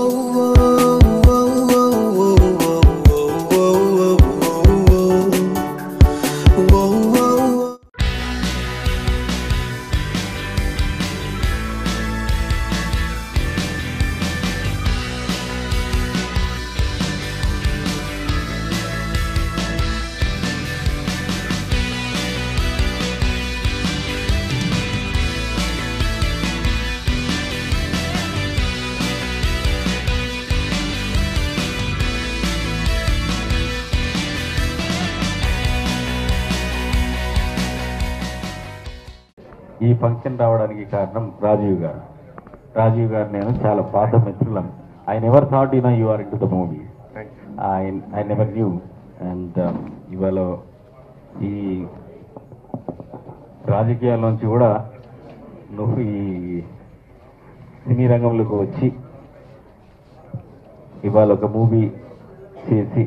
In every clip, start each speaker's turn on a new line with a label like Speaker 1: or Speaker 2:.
Speaker 1: ఈ ఫంక్షన్ రావడానికి కారణం రాజీవ్ గారు రాజీవ్ గారు నేను చాలా పాత మిత్రులం I never thought you know you are into the movie I I never knew and ఇవాళ ఈ రాజకీయాల్లోంచి కూడా నువ్వు ఈ సినీ రంగంలోకి వచ్చి ఇవాళ ఒక మూవీ చేసి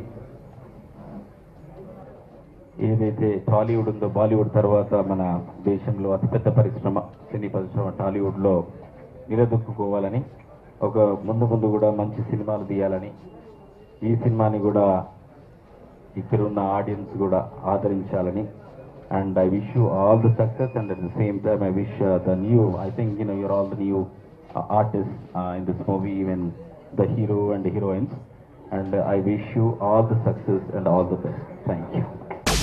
Speaker 1: ఏదైతే టాలీవుడ్ ఉందో బాలీవుడ్ తర్వాత మన దేశంలో అతిపెద్ద పరిశ్రమ సినీ పరిశ్రమ టాలీవుడ్లో నిలదొక్కుకోవాలని ఒక ముందు ముందు కూడా మంచి సినిమాలు తీయాలని ఈ సినిమాని కూడా ఇక్కడ ఉన్న ఆడియన్స్ కూడా ఆదరించాలని and I wish you all the success and at the same time I wish the new I think you know your all the new artist in this movie even the hero and heroines and I wish you all the success and all the best thank you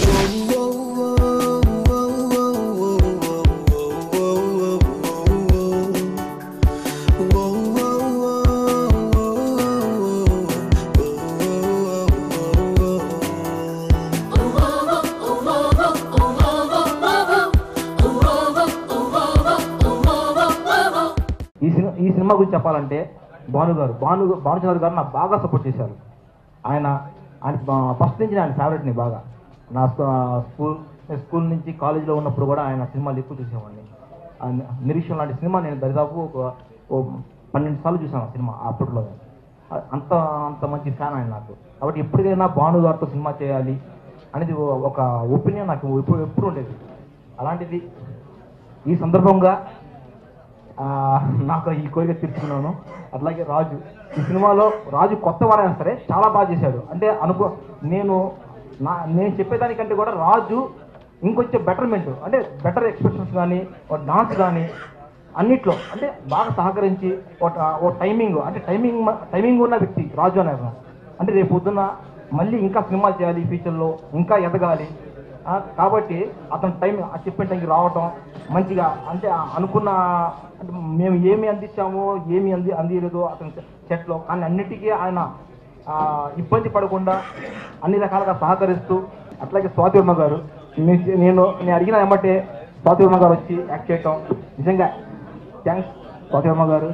Speaker 2: ఈ సినిమా ఈ సినిమా గురించి చెప్పాలంటే భాను గారు భాను భానుచంద్ర గారు నాకు బాగా సపోర్ట్ చేశారు ఆయన ఆయన ఫస్ట్ నుంచి ఆయన ఫేవరెట్ని బాగా నా స్కూ- స్కూల్ నేను స్కూల్ నుంచి కాలేజీలో ఉన్నప్పుడు కూడా ఆయన సినిమాలు ఎక్కువ చూసేవాడిని ఆ ని- నిరీక్షణ లాంటి సినిమా నేను దరిదాపు ఒక ఓ పన్నెండు సార్లు చూసాను ఆ సినిమా అప్పట్లో ఆ- అంత అంత మంచి ఫ్యాన్ ఆయన నాకు కాబట్టి ఎప్పటికైనా భాను గారితో సినిమా చేయాలి అనేది ఓ- ఒక ఒపీనియన్ నాకు ఎప్పుడు ఎప్పుడు ఉండేది అలాంటిది ఈ సందర్భంగా ఆ, నాకు ఈ కోరిక తీర్చుకున్నాను అట్లాగే రాజు ఈ సినిమాలో రాజు కొత్త వాడైనా సరే చాలా బాగా చేశాడు అంటే అనుకో నేను నా నేను చెప్పేదానికంటే కూడా రాజు ఇంకొంచెం బెటర్మెంట్ అంటే బెటర్ ఎక్స్ప్రెషన్స్ కానీ ఓ డాన్స్ కానీ అన్నిట్లో అంటే బాగా సహకరించి ఓ ట- ఓ టైమింగ్ అంటే టైమింగ్ మ- టైమింగ్ ఉన్న వ్యక్తి రాజు అనే అతను. అంటే రేపు పొద్దున్న మళ్ళీ ఇంకా సినిమాలు చేయాలి ఫ్యూచర్లో ఇంకా ఎదగాలి ఆ, కాబట్టి అతను టైం ఆ చెప్పిన టైంకి రావటం మంచిగా అంటే ఆ అనుకున్న అంటే మేము ఏమి అందించామో ఏమి అంది అందియలేదో అతని సెట్లో కానీ అన్నిటికీ ఆయన ఆ, ఇబ్బంది పడకుండా అన్ని రకాలుగా సహకరిస్తూ అట్లాగే స్వాతి వర్మ గారు నే- నేను నేను అడిగిన ఏమంటే స్వాతి వర్మ గారు వచ్చి యాక్ట్ చేయటం నిజంగా థ్యాంక్స్ స్వాతి వర్మ గారు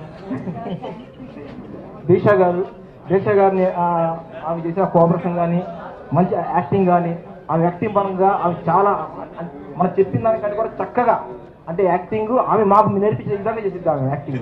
Speaker 2: దీక్ష గారు దీక్ష గారిని ఆ, ఆమె చేసిన కోఆపరేషన్ కానీ మంచి యాక్టింగ్ కానీ ఆమె యాక్టింగ్ పరంగా ఆమె చాలా అం- మనం చెప్పిన దానికంటే కూడా చక్కగా అంటే యాక్టింగ్ ఆమె మాకు నేర్పించే విధంగా చేసింది ఆమె యాక్టింగ్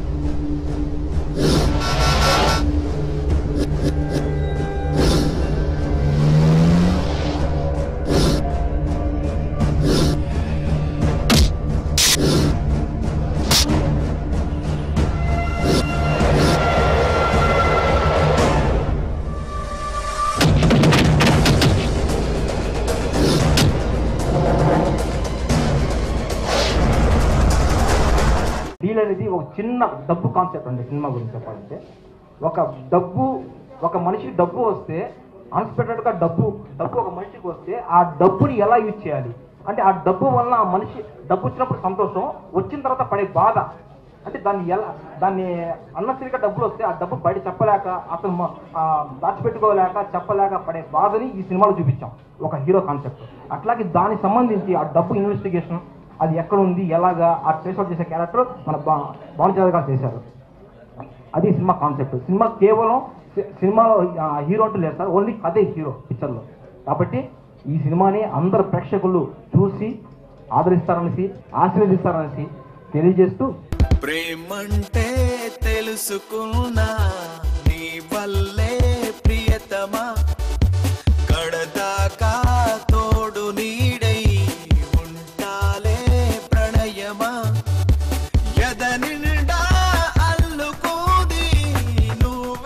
Speaker 2: డీల్ అనేది ఒక చిన్న డబ్బు కాన్సెప్ట్ అండి సినిమా గురించి చెప్పాలంటే ఒక డబ్బు ఒక మనిషికి డబ్బు వస్తే అన్ఎక్స్పెక్టెడ్గా డబ్బు డబ్బు ఒక మనిషికి వస్తే ఆ డబ్బుని ఎలా యూజ్ చేయాలి అంటే ఆ డబ్బు వలన ఆ మనిషి డబ్బు వచ్చినప్పుడు సంతోషం వచ్చిన తర్వాత పడే బాధ అంటే దాన్ని ఎలా దాన్ని అన్నసరిగా డబ్బులు వస్తే ఆ డబ్బు బయట చెప్పలేక అతను మ- ఆ, దాచిపెట్టుకోలేక చెప్పలేక పడే బాధని ఈ సినిమాలో చూపించాం ఒక హీరో కాన్సెప్ట్ అట్లాగే దానికి సంబంధించి ఆ డబ్బు ఇన్వెస్టిగేషన్ అది ఎక్కడ ఉంది ఎలాగా ఆ ట్రేస్ అవుట్ చేసే క్యారెక్టర్ మన బా భానుచంద్ర గారు చేశారు అది సినిమా కాన్సెప్ట్ సినిమా కేవలం సి- సినిమాలో ఆ, హీరో అంటూ లేదు సార్ ఓన్లీ అదే హీరో పిక్చర్లో కాబట్టి ఈ సినిమాని అందరు ప్రేక్షకులు చూసి ఆదరిస్తారనేసి ఆశీర్వదిస్తారనేసి తెలియజేస్తూ
Speaker 3: ప్రేమంటే తెలుసుకున్నా నీ వల్లే ప్రియతమా కడదాకా తోడు నీడై ఉంటాలే ప్రణయమా ఎద నిండా అల్లుకోది నువ్వు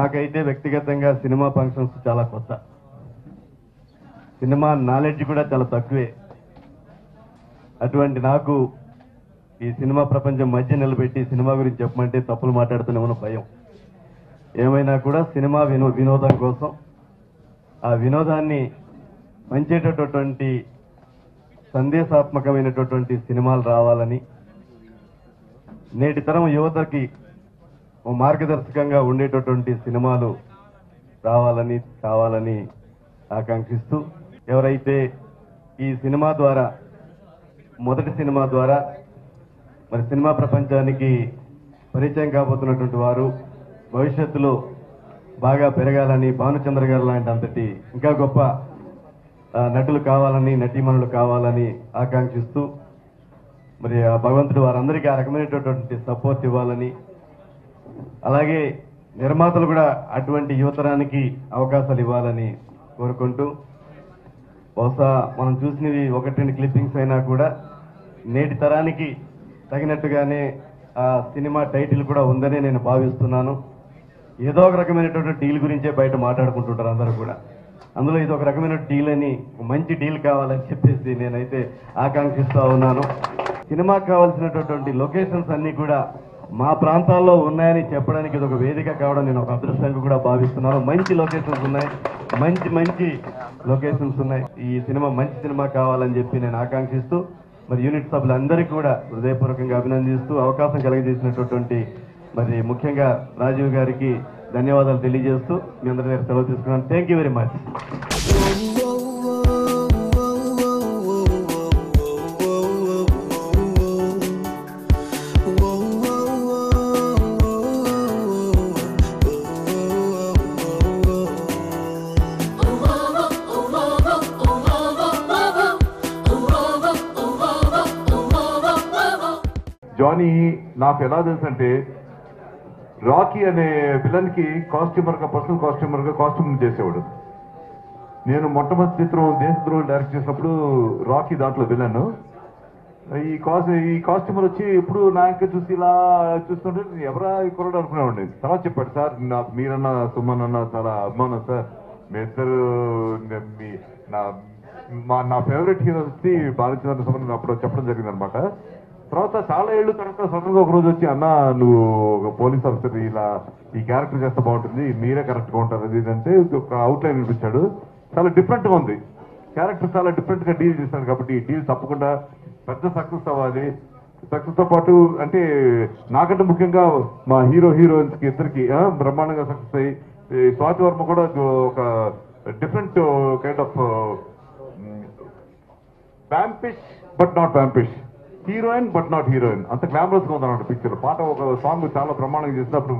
Speaker 4: నాకైతే వ్యక్తిగతంగా సినిమా ఫంక్షన్స్ చాలా కొత్త సినిమా నాలెడ్జ్ కూడా చాలా తక్కువే అటువంటి నాకు ఈ సినిమా ప్రపంచం మధ్య నిలబెట్టి సినిమా గురించి చెప్పమంటే తప్పులు మాట్లాడుతున్నామని భయం ఏమైనా కూడా సినిమా వినో వినోదం కోసం ఆ వినోదాన్ని పంచేటటువంటి సందేశాత్మకమైనటువంటి సినిమాలు రావాలని నేటి తరం యువతకి ఓ మార్గదర్శకంగా ఉండేటటువంటి సినిమాలు రావాలని కావాలని ఆకాంక్షిస్తూ ఎవరైతే ఈ సినిమా ద్వారా మొదటి సినిమా ద్వారా మరి సినిమా ప్రపంచానికి పరిచయం కాబోతున్నటువంటి వారు భవిష్యత్తులో బాగా పెరగాలని భానుచంద్ర గారు లాంటి అంతటి ఇంకా గొప్ప ఆ, నటులు కావాలని నటీమణులు కావాలని ఆకాంక్షిస్తూ మరి ఆ భగవంతుడు వారందరికీ ఆ రకమైనటువంటి సపోర్ట్ ఇవ్వాలని అలాగే నిర్మాతలు కూడా అటువంటి యువతరానికి అవకాశాలు ఇవ్వాలని కోరుకుంటూ బహుశా మనం చూసినవి ఒకటి రెండు క్లిప్పింగ్స్ అయినా కూడా నేటి తరానికి తగినట్టుగానే ఆ సినిమా టైటిల్ కూడా ఉందని నేను భావిస్తున్నాను ఏదో ఒక రకమైనటువంటి డీల్ గురించే బయట మాట్లాడుకుంటుంటారు అందరూ కూడా అందులో ఇది ఒక రకమైన డీల్ అని ఒక మంచి డీల్ కావాలని చెప్పేసి నేనైతే ఆకాంక్షిస్తూ ఉన్నాను సినిమాకి కావాల్సినటువంటి లొకేషన్స్ అన్ని కూడా మా ప్రాంతాల్లో ఉన్నాయని చెప్పడానికి ఇది ఒక వేదిక కావడం నేను ఒక అదృష్టంగా కూడా భావిస్తున్నాను మంచి లొకేషన్స్ ఉన్నాయి మంచి మంచి లొకేషన్స్ ఉన్నాయి ఈ సినిమా మంచి సినిమా కావాలని చెప్పి నేను ఆకాంక్షిస్తూ మరి యూనిట్ సభ్యులందరికీ కూడా హృదయపూర్వకంగా అభినందిస్తూ అవకాశం కలిగజేసినటువంటి మరి ముఖ్యంగా రాజీవ్ గారికి ధన్యవాదాలు తెలియజేస్తూ మీ అందరి దగ్గర సెలవు తీసుకున్నాను thank you very much
Speaker 5: Johnny నాకు ఎలా తెలుసు అంటే రాకీ అనే విలన్ కి కాస్ట్యూమర్ గా పర్సనల్ కాస్ట్యూమర్ గా కాస్ట్యూమ్ చేసేవాడు నేను మొట్టమొదటి చిత్రం దేశద్రోహం డైరెక్ట్ చేసినప్పుడు రాకీ దాంట్లో విలన్ ఈ కాస్ ఈ కాస్ట్యూమర్ వచ్చి ఇప్పుడు నా ఇంకా చూసి ఇలా చూస్తుంటే నేను ఎవరా ఈ కుర్రాడు అనుకునేవాడిని తర్వాత చెప్పాడు సార్ నాకు మీరన్నా సుమన్ అన్న చాలా అభిమానం సార్ మీ ఇద్దరు నే- మీ నా మా నా ఫేవరెట్ హీరో వచ్చి బాలచంద్ర సుమన్ అప్పుడు చెప్పడం జరిగింది అనమాట తర్వాత చాలా ఏళ్ళు తర్వాత సడన్ గా ఒక రోజు వచ్చి అన్న నువ్వు ఒక పోలీస్ ఆఫీసర్ ఇలా ఈ క్యారెక్టర్ చేస్తే బాగుంటుంది మీరే కరెక్ట్ గా ఉంటారు అది ఇది అంటే ఒక అవుట్లైన్ వినిపించాడు చాలా డిఫరెంట్ గా ఉంది క్యారెక్టర్ చాలా డిఫరెంట్ గా డీల్ చేశాడు కాబట్టి ఈ డీల్ తప్పకుండా పెద్ద సక్సెస్ అవ్వాలి సక్సెస్ తో పాటు అంటే నాకంటే ముఖ్యంగా మా హీరో హీరోయిన్స్ కి ఇద్దరికి ఆ, బ్రహ్మాండంగా సక్సెస్ అయ్యి ఈ స్వాతి వర్మ కూడా ఒక different kind of vampish but not vampish heroine but not heroine అంత గ్లామరస్ గా ఉందన్నమాట పిక్చర్ పాట ఒక సాంగ్ చాలా బ్రహ్మాండంగా చేసినప్పుడు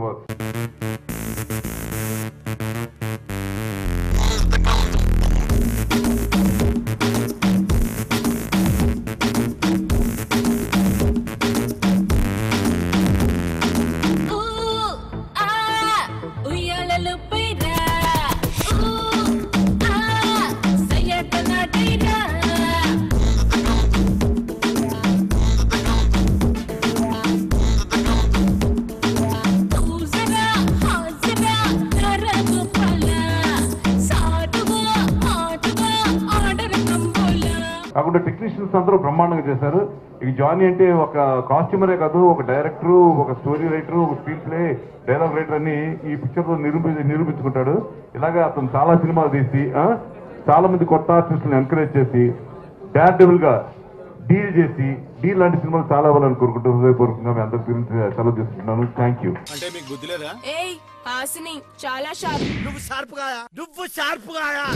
Speaker 6: ఊ ఆ ఉయ్యాలలు పైరా ఊ ఆ సయ్యట నాటైరా తూజరా హాజరా నరగు పల సాటుగా ఆటుగా ఆర్డర్ కంబోలా
Speaker 5: కాకుండా టెక్నీషియన్స్ అందరూ బ్రహ్మాండంగా చేశారు ఈ జానీ అంటే ఒక కాస్ట్యూమరే కాదు ఒక డైరెక్టర్ ఒక స్టోరీ రైటర్ ఒక స్క్రీన్ ప్లే డైలాగ్ రైటర్ అని ఈ పిక్చర్ లో నిరూపి నిరూపించుకుంటాడు ఇలాగా అతను చాలా సినిమాలు తీసి ఆ, చాలా మంది కొత్త ఆర్టిస్టులను ఎంకరేజ్ చేసి డైరెక్టబుల్ గా డీల్ చేసి డీల్ లాంటి సినిమాలు చాలా అవ్వాలని కోరుకుంటూ హృదయపూర్వకంగా మీ అందరి గురించి సెలవు తీసుకుంటున్నాను థ్యాంక్ యూ
Speaker 3: అంటే మీకు బుద్ధి లేదా
Speaker 6: ఏయ్ హాసిని చాలా షార్ప్
Speaker 3: నువ్వు షార్ప్ గాయా నువ్వు షార్ప్ గాయా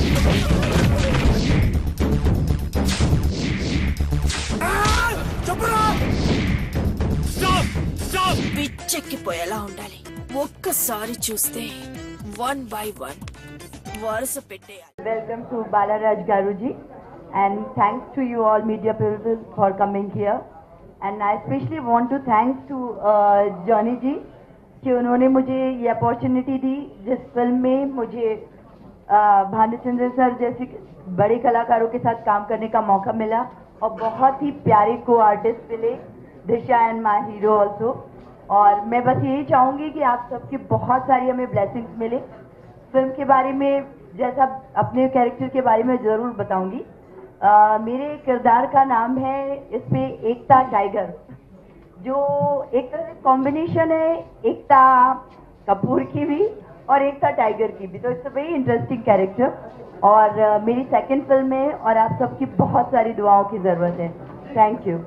Speaker 3: చెప్పురా స్టాప్ స్టాప్
Speaker 6: పిచ్చెక్కిపోయేలా ఉండాలి ఒక్కసారి చూస్తే వన్ బై వన్ వరుస పెట్టేయాలి
Speaker 7: Welcome to Balaraj Garuji and thanks to you all media people for coming here. And I especially want to thanks to uh, Johnny जी कि उन्होंने मुझे ये अपॉर्चुनिटी दी जिस फिल्म में मुझे uh, भानुचंद्र सर जैसे बड़े कलाकारों के साथ काम करने का मौका मिला और बहुत ही प्यारे को आर्टिस्ट मिले Disha and my hero also और मैं बस यही चाहूंगी कि आप सबकी बहुत सारी हमें ब्लेसिंग्स मिले फिल्म के बारे में जैसा अपने कैरेक्टर के बारे में जरूर बताऊंगी अ, मेरे किरदार का नाम है इसमें एकता टाइगर जो एक तरह से कॉम्बिनेशन है एकता कपूर की भी और एकता टाइगर की भी तो it's a very interesting character और अ, मेरी सेकंड फिल्म है और आप सबकी बहुत सारी दुआओं की जरूरत है थैंक यू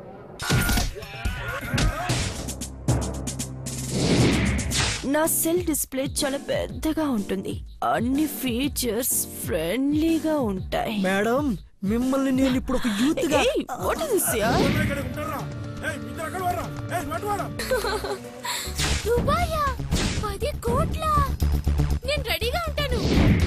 Speaker 6: నా సెల్ డిస్ప్లే చాలా పెద్దగా ఉంటుంది అన్ని ఫీచర్స్ ఫ్రెండ్లీగా ఉంటాయి
Speaker 3: మేడం మిమ్మల్ని నేను ఇప్పుడు ఒక యూత్ గా
Speaker 6: వాట్ ఇస్ దిస్ యార్
Speaker 8: దుబాయా పది కోట్ల నేను రెడీగా ఉంటాను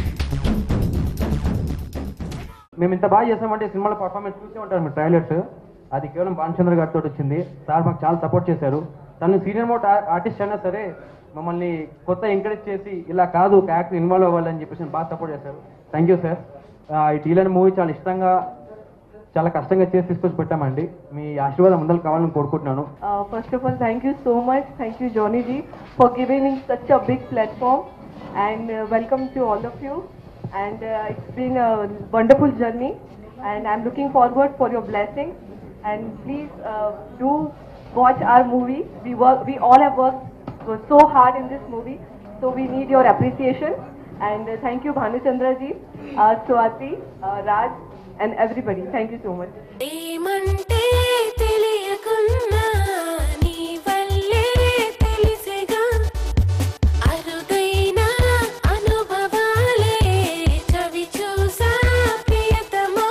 Speaker 2: మేము ఇంత బాగా చేసామంటే సినిమాలో పర్ఫార్మెన్స్ చూసే ఉంటారు మీరు ట్రైలర్స్ అది కేవలం భానుచంద్ర గారితో వచ్చింది సార్ మాకు చాలా సపోర్ట్ చేశారు తను సీనియర్ మోట్ ఆర్టిస్ట్ అయినా సరే మమ్మల్ని కొత్త ఎంకరేజ్ చేసి ఇలా కాదు ఒక యాక్టర్ ఇన్వాల్వ్ అవ్వాలని చెప్పేసి బాగా సపోర్ట్ చేశారు థ్యాంక్ యూ సార్ ఈ డీలర్ మూవీ చాలా ఇష్టంగా చాలా కష్టంగా చేసి తీసుకొచ్చి పెట్టామండి మీ ఆశీర్వాదం అందరికి కావాలని కోరుకుంటున్నాను
Speaker 9: Uh, first of all, thank you so much. Thank you, Johnny Ji, for giving me such a big platform. And uh, welcome to all of you. And uh, it's been a wonderful journey. And I'm looking forward for your blessings. And please uh, do watch our movie. We work. We all have worked so hard in this movie. So we need your appreciation. And uh, thank you, Bhanu Chandra Ji, uh, Swati, uh, Raj, and everybody. Thank you so much.
Speaker 8: ఏమంటే తెలియకున్నా నీ వల్లే తెలిసేగా అరుదైన అనుభవాలే చవి చూసా ప్రియతమా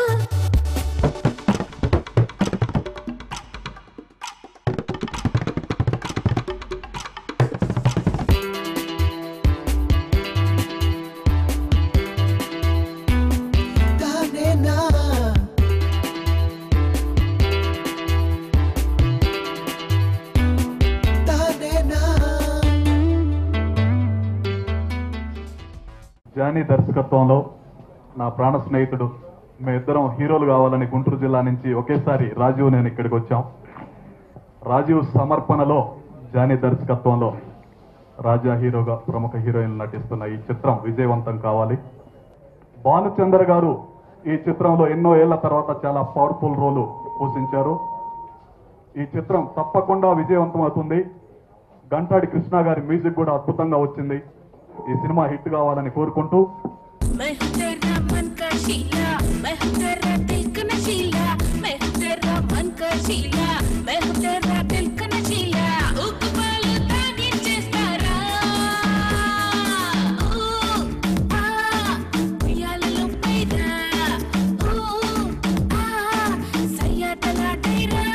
Speaker 5: Johnny దర్శకత్వంలో నా ప్రాణ స్నేహితుడు మేమిద్దరం హీరోలు కావాలని గుంటూరు జిల్లా నుంచి ఒకేసారి రాజీవ్ నేను ఇక్కడికి వచ్చాం రాజీవ్ సమర్పణలో జానీ దర్శకత్వంలో రాజా హీరోగా ప్రముఖ హీరోయిన్ నటిస్తున్న ఈ చిత్రం విజయవంతం కావాలి భానుచందర్ గారు ఈ చిత్రంలో ఎన్నో ఏళ్ల తర్వాత చాలా పవర్ఫుల్ రోలు పోషించారు ఈ చిత్రం తప్పకుండా విజయవంతం అవుతుంది గంటాడి కృష్ణ గారి మ్యూజిక్ కూడా అద్భుతంగా వచ్చింది ఈ సినిమా హిట్ కావాలని కోరుకుంటూ
Speaker 8: मैं हूँ तेरा मन का शीला मैं हूँ तेरा दिल का नशीला मैं हूँ तेरा मन का शीला मैं हूँ तेरा दिल का नशीला ఉక్కుపాలు తాగించేస్తారా ఊ, ఆ, ఉయ్యాలలో పైరా ఊ, ఆ, సయ్యాటలాడైరా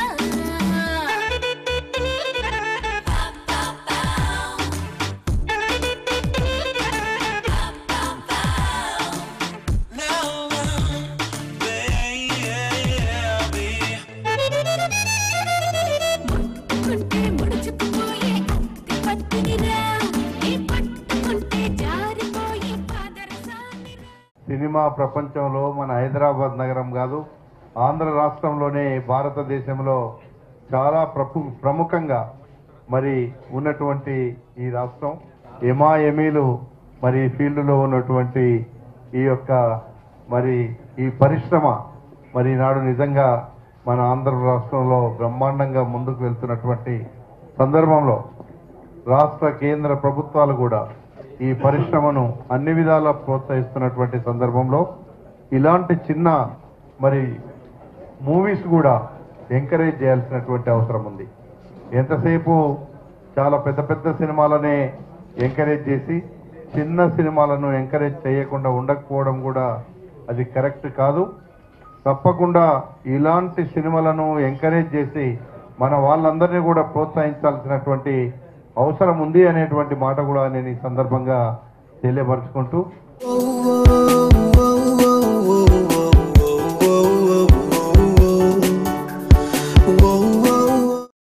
Speaker 8: ముట్టుకుంటే ముడుచుకుపోయే అత్తి పత్తినిరా నీ పట్టుకుంటే జారిపోయే పాదరసానిరా
Speaker 4: సినిమా ప్రపంచంలో మన హైదరాబాద్ నగరం కాదు ఆంధ్ర రాష్ట్రంలోనే భారతదేశంలో చాలా ప్రపు ప్రముఖంగా మరి ఉన్నటువంటి ఈ రాష్ట్రం ఎమాఎమీలు మరి ఫీల్డ్లో ఉన్నటువంటి ఈ యొక్క మరి ఈ పరిశ్రమ మరి నాడు నిజంగా మన ఆంధ్ర రాష్ట్రంలో బ్రహ్మాండంగా ముందుకు వెళ్తున్నటువంటి సందర్భంలో రాష్ట్ర కేంద్ర ప్రభుత్వాలు కూడా ఈ పరిశ్రమను అన్ని విధాలా ప్రోత్సహిస్తున్నటువంటి సందర్భంలో ఇలాంటి చిన్న మరి మూవీస్ కూడా ఎంకరేజ్ చేయాల్సినటువంటి అవసరం ఉంది ఎంతసేపు చాలా పెద్ద పెద్ద సినిమాలనే ఎంకరేజ్ చేసి చిన్న సినిమాలను ఎంకరేజ్ చేయకుండా ఉండకపోవడం కూడా అది కరెక్ట్ కాదు తప్పకుండా ఇలాంటి సినిమాలను ఎంకరేజ్ చేసి మన వాళ్ళందరినీ కూడా ప్రోత్సహించాల్సినటువంటి అవసరం ఉంది అనేటువంటి మాట కూడా నేను ఈ సందర్భంగా తెలియపరుచుకుంటూ
Speaker 3: Whoa, whoa,